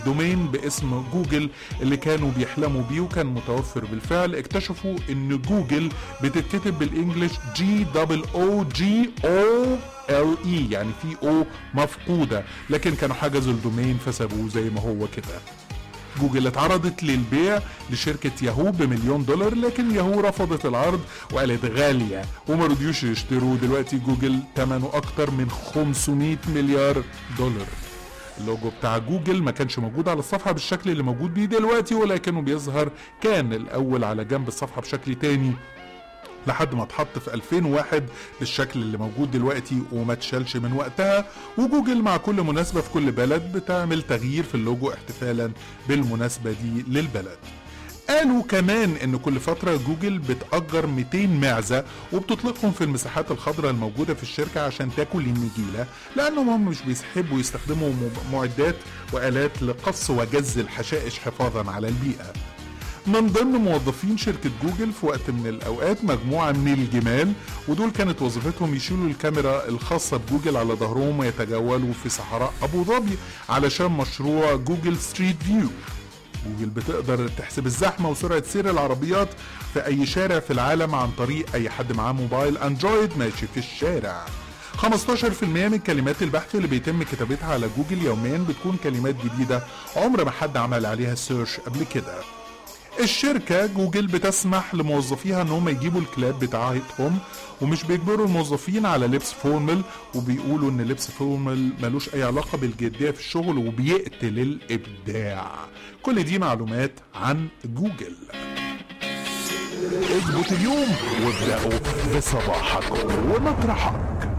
دومين باسم جوجل اللي كانوا بيحلموا بيه وكان متوفر بالفعل اكتشفوا ان جوجل بتتكتب بالانجلش جي دبل او جي او ال اي يعني في او مفقوده لكن كانوا حجزوا الدومين فسابوه زي ما هو كده جوجل اتعرضت للبيع لشركة ياهو بمليون دولار لكن ياهو رفضت العرض وقالت غالية وما رضيوش يشتروا دلوقتي جوجل ثمنه أكتر من 500 مليار دولار اللوجو بتاع جوجل ما كانش موجود على الصفحة بالشكل اللي موجود بيه دلوقتي ولكنه بيظهر كان الأول على جنب الصفحة بشكل تاني لحد ما اتحط في 2001 بالشكل اللي موجود دلوقتي وما اتشالش من وقتها وجوجل مع كل مناسبة في كل بلد بتعمل تغيير في اللوجو احتفالا بالمناسبة دي للبلد قالوا كمان ان كل فترة جوجل بتأجر 200 معزة وبتطلقهم في المساحات الخضراء الموجودة في الشركة عشان تاكل النجيلة لانهم هم مش بيحبوا يستخدموا معدات وآلات لقص وجز الحشائش حفاظا على البيئة من ضمن موظفين شركة جوجل في وقت من الأوقات مجموعة من الجمال ودول كانت وظيفتهم يشيلوا الكاميرا الخاصة بجوجل على ظهرهم ويتجولوا في صحراء أبو ظبي علشان مشروع جوجل ستريت فيو جوجل بتقدر تحسب الزحمة وسرعة سير العربيات في أي شارع في العالم عن طريق أي حد معاه موبايل أندرويد ماشي في الشارع 15% من كلمات البحث اللي بيتم كتابتها على جوجل يوميا بتكون كلمات جديدة عمر ما حد عمل عليها سيرش قبل كده الشركة جوجل بتسمح لموظفيها ان هم يجيبوا الكلاب بتاعتهم ومش بيجبروا الموظفين على لبس فورمال وبيقولوا ان لبس فورمال ملوش اي علاقة بالجدية في الشغل وبيقتل الابداع كل دي معلومات عن جوجل اظبط اليوم وابدأوا بصباحك ومطرحك